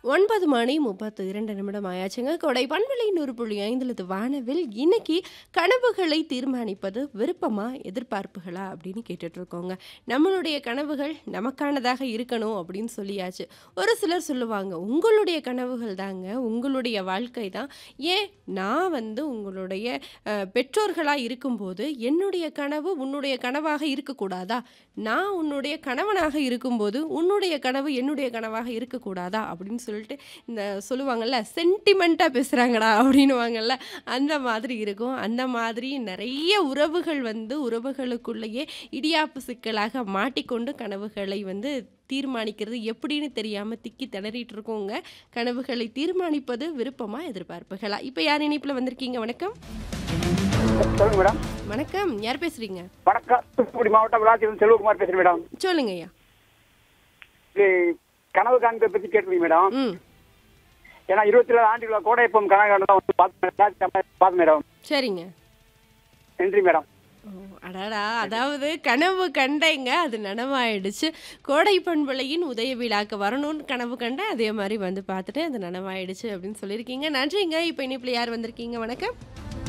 ஒன்பது மணி முப்பத்து இரண்டு நிமிடம் ஆயாச்சுங்க கொடை பண்பலை நூறு புள்ளி ஐந்துலது வானவில் இன்னைக்கு கனவுகளை தீர்மானிப்பது விருப்பமா எதிர்பார்ப்புகளா அப்படின்னு கேட்டுட்டு இருக்கோங்க நம்மளுடைய கனவுகள் நமக்கானதாக இருக்கணும் அப்படின்னு சொல்லியாச்சு ஒரு சிலர் சொல்லுவாங்க உங்களுடைய கனவுகள் தாங்க உங்களுடைய வாழ்க்கை தான் ஏன் நான் வந்து உங்களுடைய அஹ், பெற்றோர்களா இருக்கும்போது என்னுடைய கனவு உன்னுடைய கனவாக இருக்கக்கூடாதா நான் உன்னுடைய கணவனாக இருக்கும்போது உன்னுடைய கனவு என்னுடைய கனவாக இருக்கக்கூடாதா அப்படின்னு சொல்லிட்டு இந்த சொல்லுவாங்கல்ல சென்டிமெண்ட்டாக பேசுகிறாங்கடா அப்படின்னுவாங்கல்ல அந்த மாதிரி இருக்கும் அந்த மாதிரி நிறைய உறவுகள் வந்து உறவுகளுக்குள்ளேயே இடியாப்பு சிக்கலாக மாட்டிக்கொண்டு கனவுகளை வந்து தீர்மானிக்கிறது எப்படின்னு தெரியாமல் திக்கி திணறிட்டு இருக்கோங்க கனவுகளை தீர்மானிப்பது விருப்பமா எதிர்பார்ப்புகளா இப்போ யார் இணைப்பில் வந்திருக்கீங்க வணக்கம் சொல்லுங்க மேடம் வணக்கம் யார் பேசுறீங்க வணக்கம் தூத்துக்குடி மாவட்டம் விளாச்சியிலிருந்து செல்வகுமார் பேசுறேன் மேடம் சொல்லுங்க ஐயா இது கனவு காண்பதை பத்தி கேட்டுருங்க மேடம் ம் ஏன்னா இருபத்தி ஏழு ஆண்டுகள கோடைப்பம் கனவு காண்டதான் வந்து பார்த்து பார்த்து மேடம் சரிங்க நன்றி மேடம் ஓ, அடடா அதாவது கனவு கண்டேங்க அது நனவாயிடுச்சு கோடை பண்பலையின் உதய விழாக்கு வரணும்னு கனவு கண்டேன் அதே மாதிரி வந்து பார்த்துட்டு அது நனவாயிடுச்சு அப்படின்னு சொல்லியிருக்கீங்க நன்றிங்க இப்போ இனிப்பில் யார் வந்திருக்கீங்க வணக்கம்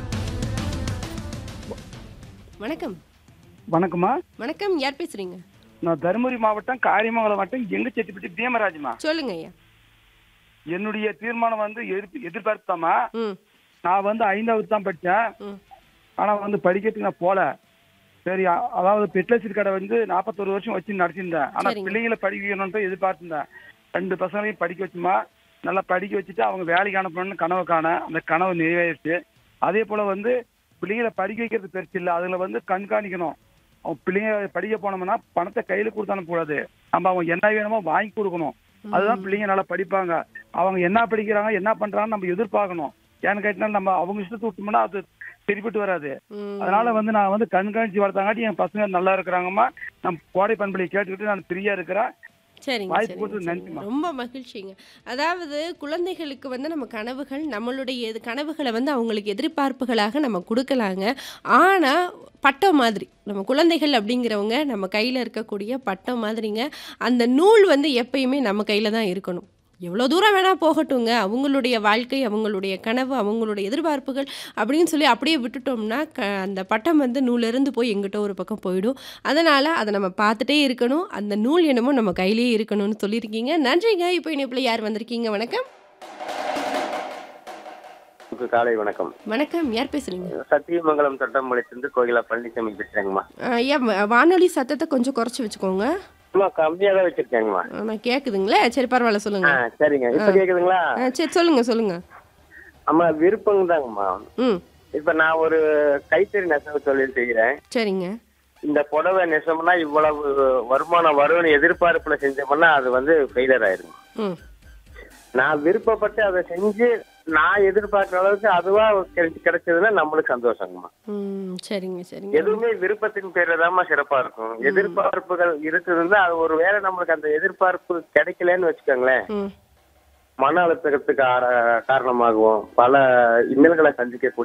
வணக்கம் வணக்கம்மா வணக்கம் யார் பேசுறீங்க நான் தருமபுரி மாவட்டம் காரியமங்கலம் மாவட்டம் எங்க செட்டிப்பட்டி பீமராஜ்மா சொல்லுங்க ஐயா என்னுடைய தீர்மானம் வந்து எதிர்ப்பு எதிர்பார்த்தாமா ம் நான் வந்து ஐந்தாவது தான் படித்தேன் ம் ஆனா வந்து படிக்கிறதுக்கு நான் போல சரி அ- அதாவது பெட்லசீர் கடை வந்து நாற்பத்தொரு வருஷம் வச்சு நடத்திருந்தேன் ஆனா சரிங்க. பிள்ளைங்களை படிக்க வைக்கணும்னு எதிர்பார்த்திருந்தேன் ரெண்டு பசங்களையும் படிக்க வச்சுமா நல்லா படிக்க வச்சுட்டு அவங்க வேலைக்கு அனுப்பணும்னு கனவு காண அந்த கனவு நிறைவேறிச்சு அதே போல வந்து பிள்ளைங்களை படிக்க வைக்கிறது பெருசு இல்லை அதுல வந்து கண்காணிக்கணும் அவங்க பிள்ளைங்க படிக்க போனோம்னா பணத்தை கையில கொடுத்து அனுப்பக்கூடாது நம்ம அவங்க என்ன வேணுமோ வாங்கி கொடுக்கணும் அதுதான் பிள்ளைங்க நல்லா படிப்பாங்க அவங்க என்ன படிக்கிறாங்க என்ன பண்றாங்கன்னு நம்ம எதிர்பார்க்கணும் ஏன்னு கேட்டா நம்ம அவங்க இஷ்டத்தை விட்டோம்னா அது சரிப்பட்டு வராது ம் அதனால வந்து நான் வந்து கண்காணிச்சு வளர்த்தாங்காட்டி என் பசங்க நல்லா இருக்கிறாங்கம்மா நம்ம கோடை பண்பலை கேட்டுக்கிட்டு நான் ஃப்ரீயா இருக்கிறேன் சரிங்க வாய்ப்பு சரிங்க, கொடுத்தது சரிங்க. நன்றிம்மா. ரொம்ப மகிழ்ச்சிங்க அதாவது குழந்தைகளுக்கு வந்து நம்ம கனவுகள் நம்மளுடைய எது கனவுகளை வந்து அவங்களுக்கு எதிர்பார்ப்புகளாக நம்ம கொடுக்கலாங்க ஆனால் பட்டம் மாதிரி நம்ம குழந்தைகள் அப்படிங்கிறவங்க நம்ம கையில் இருக்கக்கூடிய பட்டம் மாதிரிங்க அந்த நூல் வந்து எப்பயுமே நம்ம கையில் தான் இருக்கணும் எவ்வளோ தூரம் வேணால் போகட்டுங்க அவங்களுடைய வாழ்க்கை அவங்களுடைய கனவு அவங்களுடைய எதிர்பார்ப்புகள் அப்படின்னு சொல்லி அப்படியே விட்டுட்டோம்னா க அந்த பட்டம் வந்து நூலிருந்து போய் எங்கிட்ட ஒரு பக்கம் போயிடும் அதனால் அதை நம்ம பார்த்துட்டே இருக்கணும் அந்த நூல் என்னமோ நம்ம கையிலேயே இருக்கணும்னு சொல்லியிருக்கீங்க நன்றிங்க இப்போ இனிப்பில் யார் வந்திருக்கீங்க வணக்கம் உங்களுக்கு காலை வணக்கம் வணக்கம் யார் பேசுகிறீங்க சத்தியமங்கலம் தட்டம்பளைச்சிருந்து கோகிலா பழனிசாமி பேசுறேங்கம்மா ஐயா வ- வானொலி சத்தத்தை கொஞ்சம் குறைச்சி வச்சுக்கோங்க அம்மா கம்மியா தான் வச்சிருக்கேங்கம்மா ஆ, நான் கேட்குதுங்களே சரி பரவாயில்ல ஆ சொல்லுங்க சரிங்க இப்ப கேக்குதுங்களா ஆ, சரி சொல்லுங்க சொல்லுங்க அம்மா விருப்பம் தாங்கம்மா ம் இப்ப நான் ஒரு கைத்தறி நெசவு தொழில் செய்கிறேன் சரிங்க இந்த புடவை நெசவுனா இவ்வளவு வருமானம் வரும்னு எதிர்பார்ப்புல செஞ்சோம்னா அது வந்து ஃபெயிலியர் ஆயிருங்க ம் நான் விருப்பப்பட்டு அதை செஞ்சு நான் எதிர்பார்க்குற அளவுக்கு அதுவா கிடைச்சு கிடைச்சதுன்னா நம்மளுக்கு சந்தோஷங்கம்மா ம் சரிங்க சரிங்க எதுவுமே விருப்பத்தின் பேர்ல தாம்மா சிறப்பா இருக்கும் எதிர்பார்ப்புகள் இருக்குதுன்னா அது ஒரு வேளை நம்மளுக்கு அந்த எதிர்பார்ப்பு கிடைக்கலன்னு வச்சுக்கோங்களேன் ம் மன அழுத்தத்துக்கு ஆர- காரணமாகவும் பல இன்னல்களை சந்திக்கக்கூடிய